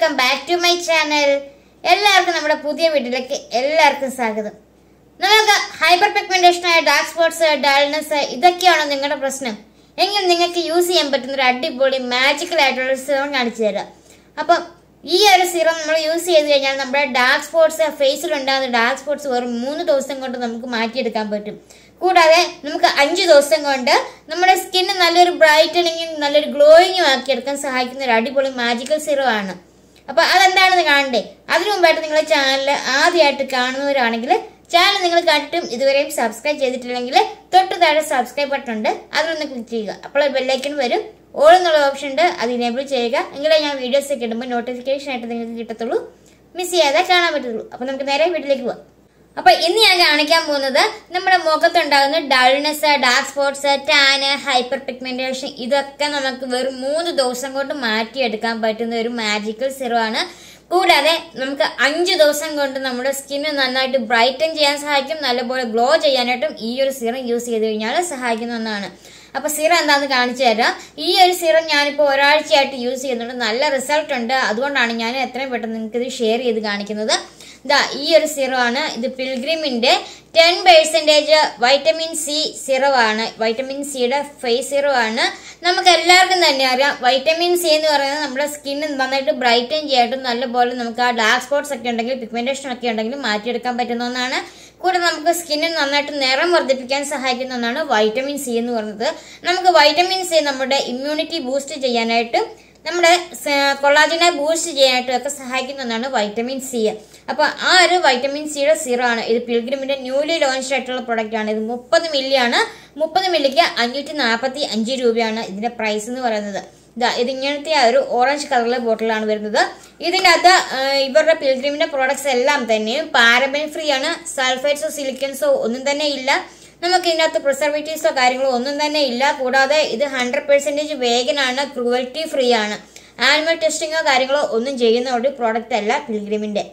welcome back to my channel എല്ലാവർക്കും നമ്മുടെ പുതിയ വീട്ടിലേക്ക് എല്ലാവർക്കും സ്വാഗതം നമുക്ക് ഹൈപ്പർ പിഗ്മെന്റേഷൻ ആയ ഡാർക്ക് സ്പോട്ട്സ് ഡൾനെസ് ഇതൊക്കെയാണോ നിങ്ങളുടെ പ്രശ്നം എങ്കിൽ നിങ്ങൾക്ക് യൂസ് ചെയ്യാൻ പറ്റുന്ന ഒരു അടിപൊളി മാജിക്കൽ ആയിട്ടുള്ള ഒരു സിറം കാണിച്ചു തരാം അപ്പം ഈ ഒരു സിറം നമ്മൾ യൂസ് ചെയ്ത് കഴിഞ്ഞാൽ നമ്മുടെ ഡാർക്ക് സ്പോട്ട്സ് ഫേസിൽ ഉണ്ടാകുന്ന ഡാർക്ക് സ്പോട്ട്സ് വെറും മൂന്ന് ദിവസം കൊണ്ട് നമുക്ക് മാറ്റിയെടുക്കാൻ പറ്റും കൂടാതെ നമുക്ക് അഞ്ച് ദിവസം കൊണ്ട് നമ്മുടെ സ്കിന്ന് നല്ലൊരു ബ്രൈറ്റനിങ്ങും നല്ലൊരു ഗ്ലോയിങ്ങും ആക്കിയെടുക്കാൻ സഹായിക്കുന്ന ഒരു അടിപൊളി മാജിക്കൽ സിറം ആണ് അപ്പൊ അതെന്താണെന്ന് കാണണ്ടേ അതിനു മുമ്പായിട്ട് നിങ്ങളെ ചാനൽ ആദ്യമായിട്ട് കാണുന്നവരാണെങ്കിൽ ചാനൽ നിങ്ങൾ കണ്ടിട്ടും ഇതുവരെയും സബ്സ്ക്രൈബ് ചെയ്തിട്ടില്ലെങ്കിൽ തൊട്ട് താഴെ സബ്സ്ക്രൈബ് ബട്ടൺ ഉണ്ട് അതിലൊന്ന് ക്ലിക്ക് ചെയ്യുക അപ്പോൾ ബെല്ലൈക്കൺ വരും ഓൾ എന്നുള്ള ഓപ്ഷൻ ഉണ്ട് അത് ഇനേബിൾ ചെയ്യുക എങ്കിലേ ഞാൻ വീഡിയോസ് ഒക്കെ ഇടുമ്പോൾ നോട്ടിഫിക്കേഷൻ ആയിട്ട് നിങ്ങൾക്ക് കിട്ടത്തുള്ളൂ മിസ് ചെയ്യാതെ കാണാൻ പറ്റത്തുള്ളൂ അപ്പൊ നമുക്ക് നേരെ വീട്ടിലേക്ക് പോവാം അപ്പൊ ഇന്ന് ഞാൻ കാണിക്കാൻ പോകുന്നത് നമ്മുടെ മുഖത്തുണ്ടാകുന്ന dullness dark spots tan hyperpigmentation ഇതൊക്കെ നമുക്ക് വെറും മൂന്ന് ദിവസം കൊണ്ട് മാറ്റിയെടുക്കാൻ പറ്റുന്ന ഒരു മാജിക്കൽ സിറമാണ് കൂടാതെ നമുക്ക് അഞ്ച് ദിവസം കൊണ്ട് നമ്മുടെ സ്കിന്ന് നന്നായിട്ട് ബ്രൈറ്റൻ ചെയ്യാൻ സഹായിക്കും നല്ലപോലെ ഗ്ലോ ചെയ്യാനായിട്ടും ഈ ഒരു സിറം യൂസ് ചെയ്ത് കഴിഞ്ഞാൽ സഹായിക്കുന്ന ഒന്നാണ് അപ്പൊ സിറം എന്താന്ന് കാണിച്ചു തരാം ഈ ഒരു സിറം ഞാനിപ്പോൾ ഒരാഴ്ചയായിട്ട് യൂസ് ചെയ്യുന്നുണ്ട് നല്ല റിസൾട്ട് ഉണ്ട് അതുകൊണ്ടാണ് ഞാൻ എത്രയും പെട്ടെന്ന് നിങ്ങൾക്ക് ഇത് ഷെയർ ചെയ്ത് കാണിക്കുന്നത് ദാ ഈ ഒരു സിറമാണ് ഇത് പിൽഗ്രിമിന്റെ ടെൻ പെർസെൻറ്റേജ് വൈറ്റമിൻ സി സിറവാണ് വൈറ്റമിൻ സിയുടെ ഫേസ് സിറവാണ് നമുക്ക് എല്ലാവർക്കും തന്നെ അറിയാം വൈറ്റമിൻ സി എന്ന് പറയുന്നത് നമ്മുടെ സ്കിന്ന് നന്നായിട്ട് ബ്രൈറ്റൻ ചെയ്യായിട്ടും നല്ലപോലെ നമുക്ക് ആ ഡാർക്ക് സ്പോട്ട്സ് ഒക്കെ ഉണ്ടെങ്കിൽ പിഗ്മെന്റേഷൻ ഒക്കെ ഉണ്ടെങ്കിൽ മാറ്റിയെടുക്കാൻ പറ്റുന്ന ഒന്നാണ് കൂടെ നമുക്ക് സ്കിന്നിന് നന്നായിട്ട് നിറം വർദ്ധിപ്പിക്കാൻ സഹായിക്കുന്ന ഒന്നാണ് വൈറ്റമിൻ സി എന്ന് പറയുന്നത് നമുക്ക് വൈറ്റമിൻ സി നമ്മുടെ ഇമ്മ്യൂണിറ്റി ബൂസ്റ്റ് ചെയ്യാനായിട്ട് നമ്മുടെ കൊളാജിനെ ബൂസ്റ്റ് ചെയ്യാനായിട്ടും ഒക്കെ സഹായിക്കുന്ന ഒന്നാണ് വൈറ്റമിൻ സി അപ്പൊ ആ ഒരു വൈറ്റമിൻ സിയുടെ സീറോ ആണ് ഇത് പിൽഗ്രിമിന്റെ ന്യൂലി ലോഞ്ച് ആയിട്ടുള്ള പ്രൊഡക്റ്റ് ആണ് ഇത് മുപ്പത് മില്ലി ആണ് മുപ്പത് മില്ലിക്ക് അഞ്ഞൂറ്റി നാൽപ്പത്തി അഞ്ച് രൂപയാണ് ഇതിന്റെ പ്രൈസ് എന്ന് പറയുന്നത് ഇതാ ഇത് ഇങ്ങനത്തെ ആ ഒരു ഓറഞ്ച് കളറിലെ ബോട്ടിലാണ് വരുന്നത് ഇതിൻ്റെ അകത്ത് ഇവരുടെ പിൽഗ്രിമിന്റെ പ്രോഡക്ട്സ് എല്ലാം തന്നെ പാരബൻ ഫ്രീ ആണ് സൾഫൈറ്റ്സോ സിലിക്കൻസോ ഒന്നും തന്നെ ഇല്ല നമുക്ക് ഇതിനകത്ത് പ്രിസർവേറ്റീവ്സോ കാര്യങ്ങളോ ഒന്നും തന്നെ ഇല്ല കൂടാതെ ഇത് ഹൺഡ്രഡ് പെർസെൻറ്റേജ് വേഗനാണ് ക്രൂവൽറ്റി ഫ്രീ ആണ് ആനിമൽ ടെസ്റ്റിങ്ങോ കാര്യങ്ങളോ ഒന്നും ചെയ്യുന്ന ഒരു പ്രോഡക്റ്റ് അല്ല പിൽഗ്രിമിന്റെ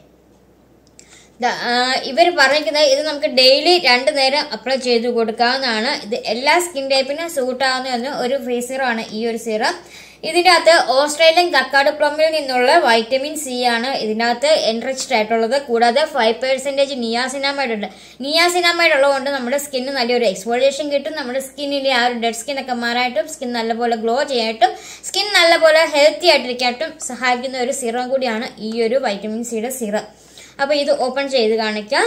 ഇവർ പറഞ്ഞിരിക്കുന്നത് ഇത് നമുക്ക് ഡെയിലി രണ്ടു നേരം അപ്ലൈ ചെയ്ത് കൊടുക്കാവുന്നതാണ് ഇത് എല്ലാ സ്കിൻ ടൈപ്പിനും സൂട്ട് ആവുന്ന ഒരു ഫേസ് സീറം ആണ് ഈ ഒരു സീറം ഇതിൻ്റെ അകത്ത് ഓസ്ട്രേലിയൻ കക്കാട് പ്ലമ്മിൽ നിന്നുള്ള വൈറ്റമിൻ സി ആണ് ഇതിനകത്ത് എൻറിച്ച്ഡ് ആയിട്ടുള്ളത് കൂടാതെ ഫൈവ് പെർസെൻറ്റേജ് നിയാസിനാമൈഡ് ഉണ്ട് നിയാസിനാമൈഡ് ഉള്ളതുകൊണ്ട് നമ്മുടെ സ്കിന്ന് നല്ലൊരു എക്സ്പോളിയേഷൻ കിട്ടും നമ്മുടെ സ്കിന്നിലെ ആ ഒരു ഡെഡ് സ്കിൻ ഒക്കെ മാറായിട്ടും സ്കിൻ നല്ലപോലെ ഗ്ലോ ചെയ്യാനായിട്ടും സ്കിൻ നല്ലപോലെ ഹെൽത്തി ആയിട്ടിരിക്കാനായിട്ടും സഹായിക്കുന്ന ഒരു സിറം കൂടിയാണ് ഈ ഒരു വൈറ്റമിൻ സിയുടെ സിറം അപ്പോൾ ഇത് ഓപ്പൺ ചെയ്ത് കാണിക്കാം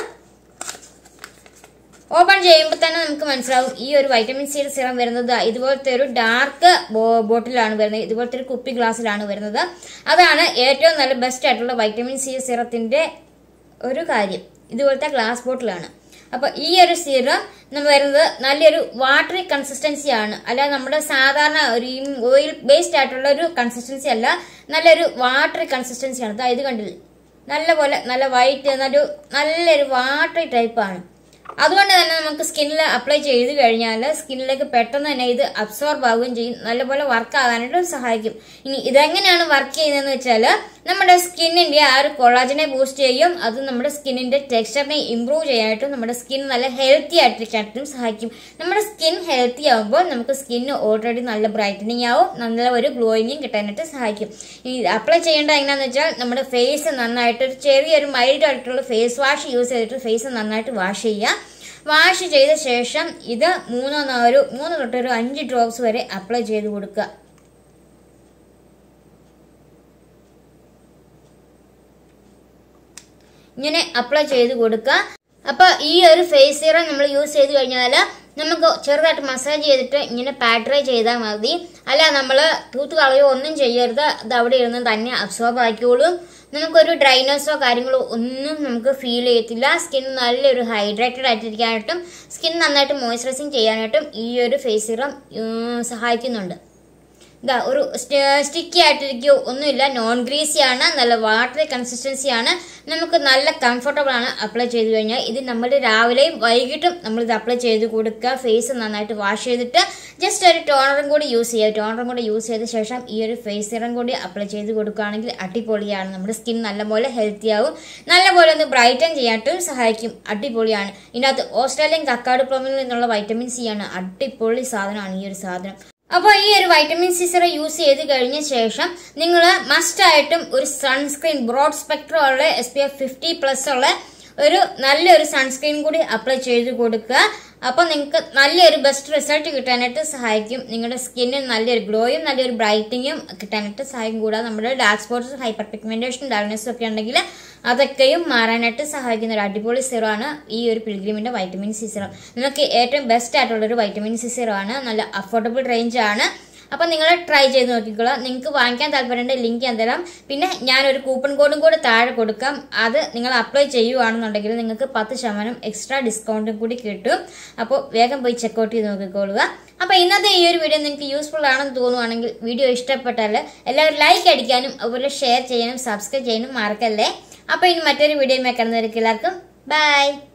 ഓപ്പൺ ചെയ്യുമ്പോൾ തന്നെ നമുക്ക് മനസ്സിലാവും ഈ ഒരു വൈറ്റമിൻ സിയുടെ സിറം വരുന്നത് ഇതുപോലത്തെ ഒരു ഡാർക്ക് ബോട്ടിലാണ് വരുന്നത് ഇതുപോലത്തെ ഒരു കുപ്പി ഗ്ലാസ്സിലാണ് വരുന്നത് അതാണ് ഏറ്റവും നല്ല ബെസ്റ്റ് ആയിട്ടുള്ള വൈറ്റമിൻ സി സിറത്തിന്റെ ഒരു കാര്യം ഇതുപോലത്തെ ഗ്ലാസ് ബോട്ടിലാണ് അപ്പൊ ഈ ഒരു സിറം നമ്മൾ വരുന്നത് നല്ലൊരു വാട്ടറി കൺസിസ്റ്റൻസി ആണ് അല്ല നമ്മുടെ സാധാരണ ഒരു ഓയിൽ ബേസ്ഡ് ആയിട്ടുള്ള ഒരു കൺസിസ്റ്റൻസി അല്ല നല്ലൊരു വാട്ടറി കൺസിസ്റ്റൻസി ആണ് ഇത് കണ്ടില്ലേ നല്ലപോലെ നല്ല വൈറ്റ് നല്ലൊരു നല്ലൊരു വാട്ടറി ടൈപ്പാണ് അതുകൊണ്ട് തന്നെ നമുക്ക് സ്കിന്നിൽ അപ്ലൈ ചെയ്ത് കഴിഞ്ഞാൽ സ്കിന്നിലേക്ക് പെട്ടെന്ന് തന്നെ ഇത് അബ്സോർബ് ആവുകയും ചെയ്യും നല്ലപോലെ വർക്ക് ആകാനായിട്ട് സഹായിക്കും ഇനി ഇതെങ്ങനെയാണ് വർക്ക് ചെയ്യുന്നതെന്ന് വെച്ചാൽ നമ്മുടെ സ്കിന്നിന്റെ ആ ഒരു കൊളാജിനെ ബൂസ്റ്റ് ചെയ്യും അത് നമ്മുടെ സ്കിന്നിന്റെ ടെക്സ്ചറിനെ ഇമ്പ്രൂവ് ചെയ്യാനായിട്ടും നമ്മുടെ സ്കിൻ നല്ല ഹെൽത്തി ആയിട്ടിരിക്കാനായിട്ടും സഹായിക്കും നമ്മുടെ സ്കിൻ ഹെൽത്തി ആകുമ്പോൾ നമുക്ക് സ്കിന്ന് ഓൾറെഡി നല്ല ബ്രൈറ്റനിങ് ആവും നല്ല ഒരു ഗ്ലോയിങ്ങും കിട്ടാനായിട്ട് സഹായിക്കും ഈ അപ്ലൈ ചെയ്യേണ്ട എങ്ങനെയാണെന്ന് വെച്ചാൽ നമ്മുടെ ഫേസ് നന്നായിട്ട് ഒരു ചെറിയൊരു മൈൽഡ് ആയിട്ടുള്ള ഫേസ് വാഷ് യൂസ് ചെയ്തിട്ട് ഫേസ് നന്നായിട്ട് വാഷ് ചെയ്യുക വാഷ് ചെയ്ത ശേഷം ഇത് മൂന്നോ നാലോ മൂന്ന് തൊട്ട് ഒരു അഞ്ച് ഡ്രോപ്സ് വരെ അപ്ലൈ ചെയ്ത് കൊടുക്കുക ഇങ്ങനെ അപ്ലൈ ചെയ്ത് കൊടുക്കുക അപ്പൊ ഈ ഒരു ഫേസ് സീറം നമ്മൾ യൂസ് ചെയ്ത് കഴിഞ്ഞാൽ നമുക്ക് ചെറുതായിട്ട് മസാജ് ചെയ്തിട്ട് ഇങ്ങനെ പാട്രൈ ചെയ്താൽ മതി അല്ല നമ്മൾ തൂത്ത് കളയോ ഒന്നും ചെയ്യരുത് അത് അവിടെ ഇരുന്ന് തന്നെ അബ്സോർബ് ആക്കിക്കോളും നമുക്കൊരു ഡ്രൈനസോ കാര്യങ്ങളോ ഒന്നും നമുക്ക് ഫീൽ ചെയ്യത്തില്ല സ്കിൻ നല്ലൊരു ഹൈഡ്രേറ്റഡ് ആയിട്ടിരിക്കാനായിട്ടും സ്കിൻ നന്നായിട്ട് മോയ്സ്ചറൈസിങ് ചെയ്യാനായിട്ടും ഈ ഒരു ഫേസ് സിറം സഹായിക്കുന്നുണ്ട് ഇതാ ഒരു സ്റ്റിക്കി ആയിട്ടിരിക്കുകയോ ഒന്നുമില്ല നോൺ ഗ്രീസി ആണ് നല്ല വാട്ടറി കൺസിസ്റ്റൻസി ആണ് നമുക്ക് നല്ല കംഫർട്ടബിൾ ആണ് അപ്ലൈ ചെയ്ത് കഴിഞ്ഞാൽ ഇത് നമ്മൾ രാവിലെയും വൈകിട്ടും നമ്മൾ ഇത് അപ്ലൈ ചെയ്ത് കൊടുക്കുക ഫേസ് നന്നായിട്ട് വാഷ് ചെയ്തിട്ട് ജസ്റ്റ് ഒരു ടോണറും കൂടി യൂസ് ചെയ്യുക ടോണറും കൂടി യൂസ് ചെയ്ത ശേഷം ഈ ഒരു ഫേസ് സിറം കൂടി അപ്ലൈ ചെയ്ത് കൊടുക്കുകയാണെങ്കിൽ അടിപൊളിയാണ് നമ്മുടെ സ്കിൻ നല്ലപോലെ ഹെൽത്തി ആവും നല്ലപോലെ ഒന്ന് ബ്രൈറ്റൻ ചെയ്യാനായിട്ടും സഹായിക്കും അടിപൊളിയാണ് ഇതിനകത്ത് ഓസ്ട്രേലിയൻ കക്കാട് പ്ലമിൽ നിന്നുള്ള വൈറ്റമിൻ സി ആണ് അടിപൊളി സാധനമാണ് ഈ ഒരു സാധനം അപ്പോൾ ഈ ഒരു വൈറ്റമിൻ സി സിറം യൂസ് ചെയ്ത് കഴിഞ്ഞ ശേഷം നിങ്ങൾ മസ്റ്റ് ആയിട്ടും ഒരു സൺസ്ക്രീൻ ബ്രോഡ് സ്പെക്ട്രം ഉള്ള S P F fifty plus ഉള്ള ഒരു നല്ലൊരു സൺസ്ക്രീൻ കൂടി അപ്ലൈ ചെയ്ത് കൊടുക്കുക അപ്പോൾ നിങ്ങൾക്ക് നല്ലൊരു ബെസ്റ്റ് റിസൾട്ട് കിട്ടാനായിട്ട് സഹായിക്കും നിങ്ങളുടെ സ്കിന്നിന് നല്ലൊരു ഗ്ലോയും നല്ലൊരു ബ്രൈറ്റിങ്ങും കിട്ടാനായിട്ട് സഹായിക്കും കൂടാതെ നമ്മുടെ ഡാർക്ക് സ്പോട്ട്സ് ഹൈപ്പർ പിഗ്മെന്റേഷൻ ഡാർക്ക്നെസ്സും ഒക്കെ ഉണ്ടെങ്കിൽ അതൊക്കെയും മാറാനായിട്ട് സഹായിക്കുന്ന ഒരു അടിപൊളി സിറം ആണ് ഈ ഒരു പിൽഗ്രിമിന്റെ വൈറ്റമിൻ സി സിറം നിങ്ങൾക്ക് ഏറ്റവും ബെസ്റ്റ് ആയിട്ടുള്ള ഒരു വൈറ്റമിൻ സി സിറം ആണ് നല്ല അഫോർഡബിൾ റേഞ്ച് ആണ് അപ്പം നിങ്ങൾ ട്രൈ ചെയ്ത് നോക്കിക്കോളാം നിങ്ങൾക്ക് വാങ്ങിക്കാൻ താല്പര്യമുണ്ട് ലിങ്ക് ഞാൻ തരാം പിന്നെ ഞാനൊരു കൂപ്പൺ കോഡും കൂടെ താഴെ കൊടുക്കാം അത് നിങ്ങൾ അപ്ലൈ ചെയ്യുവാണെന്നുണ്ടെങ്കിൽ നിങ്ങൾക്ക് പത്ത് ശതമാനം എക്സ്ട്രാ ഡിസ്കൗണ്ടും കൂടി കിട്ടും അപ്പോൾ വേഗം പോയി ചെക്കൗട്ട് ചെയ്ത് നോക്കിക്കോളുക അപ്പോൾ ഇന്നത്തെ ഈ ഒരു വീഡിയോ നിങ്ങൾക്ക് യൂസ്ഫുൾ ആണെന്ന് തോന്നുവാണെങ്കിൽ വീഡിയോ ഇഷ്ടപ്പെട്ടാൽ എല്ലാവരും ലൈക്ക് അടിക്കാനും അതുപോലെ ഷെയർ ചെയ്യാനും സബ്സ്ക്രൈബ് ചെയ്യാനും മറക്കല്ലേ അപ്പോൾ ഇനി മറ്റൊരു വീഡിയോ കാണുന്നവർക്ക് എല്ലാവർക്കും ബൈ